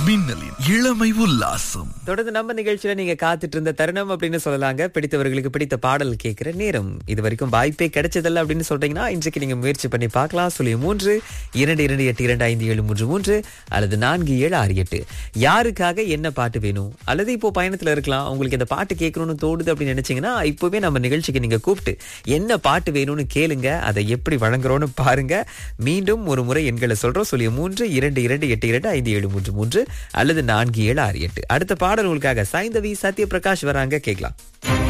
மின்னலின் இளமை உல்லாசம் தொடர்ந்து நம்ம நிகழ்ச்சியில நீங்க காத்துட்டு இருந்த தருணம் அப்படின்னு சொல்லலாங்க பிடித்தவர்களுக்கு பிடித்த பாடல் கேட்கிற நேரம் இது வரைக்கும் வாய்ப்பே கிடைச்சதில்ல அப்படின்னு சொல்றீங்கன்னா இன்றைக்கு நீங்க முயற்சி பண்ணி பார்க்கலாம் சொல்லி மூன்று இரண்டு இரண்டு எட்டு இரண்டு ஐந்து ஏழு மூன்று மூன்று அல்லது நான்கு ஏழு ஆறு எட்டு யாருக்காக என்ன பாட்டு வேணும் அல்லது இப்போ பயணத்துல இருக்கலாம் உங்களுக்கு இந்த பாட்டு கேட்கணும்னு தோணுது அப்படின்னு நினைச்சீங்கன்னா இப்பவே நம்ம நிகழ்ச்சிக்கு நீங்க கூப்பிட்டு என்ன பாட்டு வேணும்னு கேளுங்க அதை எப்படி வழங்குறோம்னு பாருங்க மீண்டும் ஒரு முறை எண்களை சொல்றோம் சொல்லி மூன்று இரண்டு இரண்டு எட்டு இரண்டு ஐந்து ஏழு மூன்று மூன்று அல்லது நான்கு ஏழு ஆறு எட்டு அடுத்த பாடல் உங்களுக்காக சைந்தவி சத்யபிரகாஷ் வராங்க கேட்கலாம்